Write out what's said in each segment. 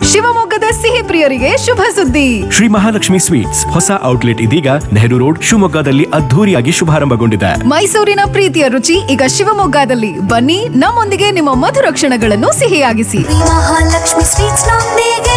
ಶಿವಮೊಗ್ಗದ ಸಿಹಿ ಪ್ರಿಯರಿಗೆ ಶುಭ ಸುದ್ದಿ ಶ್ರೀ ಮಹಾಲಕ್ಷ್ಮಿ ಸ್ವೀಟ್ಸ್ ಹೊಸ ಔಟ್ಲೆಟ್ ಇದೀಗ ನೆಹರು ರೋಡ್ ಶಿವಮೊಗ್ಗದಲ್ಲಿ ಅದ್ಧೂರಿಯಾಗಿ ಶುಭಾರಂಭಗೊಂಡಿದೆ ಮೈಸೂರಿನ ಪ್ರೀತಿಯ ರುಚಿ ಈಗ ಶಿವಮೊಗ್ಗದಲ್ಲಿ ಬನ್ನಿ ನಮ್ಮೊಂದಿಗೆ ನಿಮ್ಮ ಮಧುರ ಕ್ಷಣಗಳನ್ನು ಸಿಹಿಯಾಗಿಸಿ ಮಹಾಲಕ್ಷ್ಮಿ ಸ್ವೀಟ್ಸ್ ನೊಂದಿಗೆ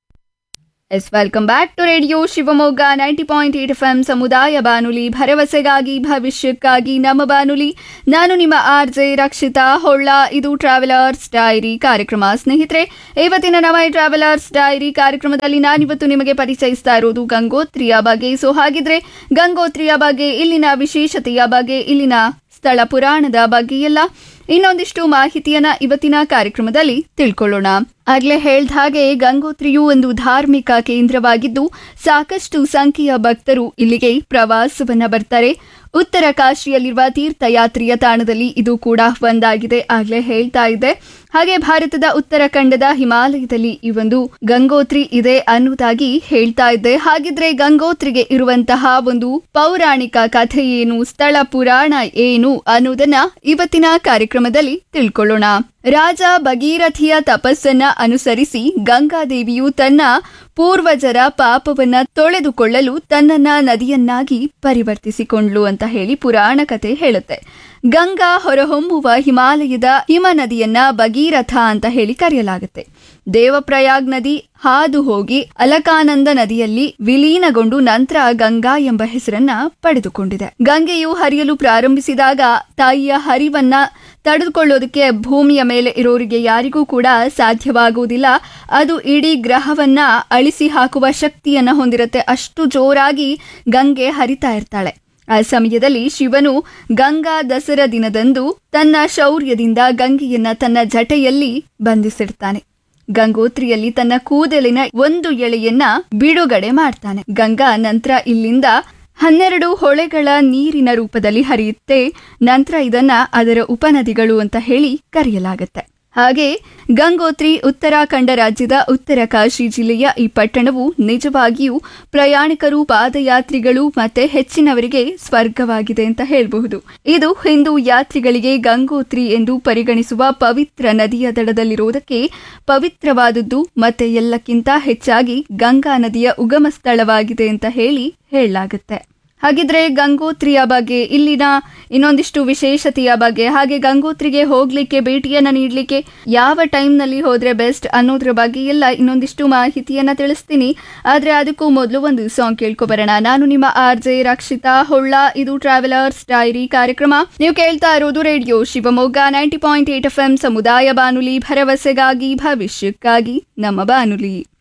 yes welcome back to radio Shivamogga ninety point eight F M ಸಮುದಾಯ ಬಾನುಲಿ ಭರವಸೆಗಾಗಿ ಭವಿಷ್ಯಕ್ಕಾಗಿ ನಮ್ಮ ಬಾನುಲಿ ನಾನು ನಿಮ್ಮ ಆರ್ ಜೆ ರಕ್ಷಿತಾ ಹೊಳ್ಳ ಇದು ಟ್ರಾವೆಲರ್ಸ್ ಡೈರಿ ಕಾರ್ಯಕ್ರಮ ಸ್ನೇಹಿತರೆ ಇವತ್ತಿನ ನಮ್ಮ ಈ ಟ್ರಾವೆಲರ್ಸ್ ಡೈರಿ ಕಾರ್ಯಕ್ರಮದಲ್ಲಿ ನಾನಿವತ್ತು ನಿಮಗೆ ಪರಿಚಯಿಸ್ತಾ ಇರೋದು ಗಂಗೋತ್ರಿಯ ಬಗ್ಗೆ ಸೊ ಹಾಗಿದ್ರೆ ಗಂಗೋತ್ರಿಯ ಬಗ್ಗೆ ಇಲ್ಲಿನ ವಿಶೇಷತೆಯ ಬಗ್ಗೆ ಇಲ್ಲಿನ ಸ್ಥಳ ಪುರಾಣದ ಬಗ್ಗೆ ಎಲ್ಲ ಇನ್ನೊಂದಿಷ್ಟು ಮಾಹಿತಿಯನ್ನ ಇವತ್ತಿನ ಕಾರ್ಯಕ್ರಮದಲ್ಲಿ ತಿಳ್ಕೊಳ್ಳೋಣ ಆಗ್ಲೇ ಹೇಳ್ದ ಹಾಗೆ ಗಂಗೋತ್ರಿಯು ಒಂದು ಧಾರ್ಮಿಕ ಕೇಂದ್ರವಾಗಿದ್ದು ಸಾಕಷ್ಟು ಸಂಖ್ಯೆಯ ಭಕ್ತರು ಇಲ್ಲಿಗೆ ಪ್ರವಾಸವನ್ನ ಬರ್ತಾರೆ ಉತ್ತರ ಕಾಶಿಯಲ್ಲಿರುವ ತೀರ್ಥಯಾತ್ರೆಯ ತಾಣದಲ್ಲಿ ಇದು ಕೂಡ ಒಂದಾಗಿದೆ ಆಗ್ಲೇ ಹೇಳ್ತಾ ಇದ್ದೆ ಹಾಗೆ ಭಾರತದ ಉತ್ತರಾಖಂಡದ ಹಿಮಾಲಯದಲ್ಲಿ ಈ ಒಂದು ಗಂಗೋತ್ರಿ ಇದೆ ಅನ್ನೋದಾಗಿ ಹೇಳ್ತಾ ಇದ್ದೆ ಹಾಗಿದ್ರೆ ಗಂಗೋತ್ರಿಗೆ ಇರುವಂತಹ ಒಂದು ಪೌರಾಣಿಕ ಕಥೆ ಏನು ಸ್ಥಳ ಪುರಾಣ ಏನು ಅನ್ನೋದನ್ನ ಇವತ್ತಿನ ಕಾರ್ಯಕ್ರಮದಲ್ಲಿ ತಿಳ್ಕೊಳ್ಳೋಣ ರಾಜ ಭಗೀರಥಿಯ ತಪಸ್ಸನ್ನ ಅನುಸರಿಸಿ ಗಂಗಾದೇವಿಯು ತನ್ನ ಪೂರ್ವಜರ ಪಾಪವನ್ನ ತೊಳೆದುಕೊಳ್ಳಲು ತನ್ನನ್ನ ನದಿಯನ್ನಾಗಿ ಪರಿವರ್ತಿಸಿಕೊಂಡ್ಲು ಅಂತ ಹೇಳಿ ಪುರಾಣ ಕತೆ ಹೇಳುತ್ತೆ ಗಂಗಾ ಹೊರಹೊಮ್ಮುವ ಹಿಮಾಲಯದ ಹಿಮ ನದಿಯನ್ನ ಭಗೀರಥ ಅಂತ ಹೇಳಿ ಕರೆಯಲಾಗುತ್ತೆ ದೇವಪ್ರಯಾಗ್ ನದಿ ಹಾದು ಹೋಗಿ ಅಲಕಾನಂದ ನದಿಯಲ್ಲಿ ವಿಲೀನಗೊಂಡು ನಂತರ ಗಂಗಾ ಎಂಬ ಹೆಸರನ್ನ ಪಡೆದುಕೊಂಡಿದೆ ಗಂಗೆಯು ಹರಿಯಲು ಪ್ರಾರಂಭಿಸಿದಾಗ ತಾಯಿಯ ಹರಿವನ್ನ ತಡೆದುಕೊಳ್ಳೋದಕ್ಕೆ ಭೂಮಿಯ ಮೇಲೆ ಇರೋರಿಗೆ ಯಾರಿಗೂ ಕೂಡ ಸಾಧ್ಯವಾಗುವುದಿಲ್ಲ ಅದು ಇಡೀ ಗ್ರಹವನ್ನ ಅಳಿಸಿ ಹಾಕುವ ಶಕ್ತಿಯನ್ನ ಹೊಂದಿರುತ್ತೆ ಅಷ್ಟು ಜೋರಾಗಿ ಗಂಗೆ ಹರಿತಾ ಇರ್ತಾಳೆ ಆ ಸಮಯದಲ್ಲಿ ಶಿವನು ಗಂಗಾ ದಸರಾ ದಿನದಂದು ತನ್ನ ಶೌರ್ಯದಿಂದ ಗಂಗೆಯನ್ನ ತನ್ನ ಜಟೆಯಲ್ಲಿ ಬಂಧಿಸಿಡ್ತಾನೆ ಗಂಗೋತ್ರಿಯಲ್ಲಿ ತನ್ನ ಕೂದಲಿನ ಒಂದು ಎಳೆಯನ್ನ ಬಿಡುಗಡೆ ಮಾಡ್ತಾನೆ ಗಂಗಾ ನಂತರ ಇಲ್ಲಿಂದ ಹನ್ನೆರಡು ಹೊಳೆಗಳ ನೀರಿನ ರೂಪದಲ್ಲಿ ಹರಿಯುತ್ತೆ ನಂತರ ಇದನ್ನ ಅದರ ಉಪನದಿಗಳು ಅಂತ ಹೇಳಿ ಕರೆಯಲಾಗುತ್ತೆ ಹಾಗೆ ಗಂಗೋತ್ರಿ ಉತ್ತರಾಖಂಡ ರಾಜ್ಯದ ಉತ್ತರ ಕಾಶಿ ಜಿಲ್ಲೆಯ ಈ ಪಟ್ಟಣವು ನಿಜವಾಗಿಯೂ ಪ್ರಯಾಣಿಕರು ಪಾದಯಾತ್ರಿಗಳು ಮತ್ತೆ ಹೆಚ್ಚಿನವರಿಗೆ ಸ್ವರ್ಗವಾಗಿದೆ ಅಂತ ಹೇಳಬಹುದು ಇದು ಹಿಂದೂ ಯಾತ್ರಿಗಳಿಗೆ ಗಂಗೋತ್ರಿ ಎಂದು ಪರಿಗಣಿಸುವ ಪವಿತ್ರ ನದಿಯ ದಡದಲ್ಲಿರುವುದಕ್ಕೆ ಪವಿತ್ರವಾದದ್ದು ಮತ್ತೆ ಎಲ್ಲಕ್ಕಿಂತ ಹೆಚ್ಚಾಗಿ ಗಂಗಾ ನದಿಯ ಉಗಮ ಸ್ಥಳವಾಗಿದೆ ಅಂತ ಹೇಳಿ ಹೇಳಲಾಗುತ್ತೆ ಹಾಗಿದ್ರೆ ಗಂಗೋತ್ರಿಯ ಬಗ್ಗೆ ಇಲ್ಲಿನ ಇನ್ನೊಂದಿಷ್ಟು ವಿಶೇಷತೆಯ ಬಗ್ಗೆ ಹಾಗೆ ಗಂಗೋತ್ರಿಗೆ ಹೋಗ್ಲಿಕ್ಕೆ ಭೇಟಿಯನ್ನ ನೀಡಲಿಕ್ಕೆ ಯಾವ ಟೈಮ್ನಲ್ಲಿ ಹೋದ್ರೆ ಬೆಸ್ಟ್ ಅನ್ನೋದ್ರ ಬಗ್ಗೆ ಎಲ್ಲ ಇನ್ನೊಂದಿಷ್ಟು ಮಾಹಿತಿಯನ್ನ ತಿಳಿಸ್ತೀನಿ ಆದ್ರೆ ಅದಕ್ಕೂ ಮೊದಲು ಒಂದು ಸಾಂಗ್ ಕೇಳ್ಕೊಬರೋಣ ನಾನು ನಿಮ್ಮ ಆರ್ ಜೆ ರಕ್ಷಿತಾ ಹೊಳ್ಳ ಇದು ಟ್ರಾವೆಲರ್ಸ್ ಡೈರಿ ಕಾರ್ಯಕ್ರಮ ನೀವು ಕೇಳ್ತಾ ಇರೋದು radio Shivamogga ninety point eight F M ಸಮುದಾಯ ಬಾನುಲಿ ಭರವಸೆಗಾಗಿ ಭವಿಷ್ಯಕ್ಕಾಗಿ ನಮ್ಮ ಬಾನುಲಿ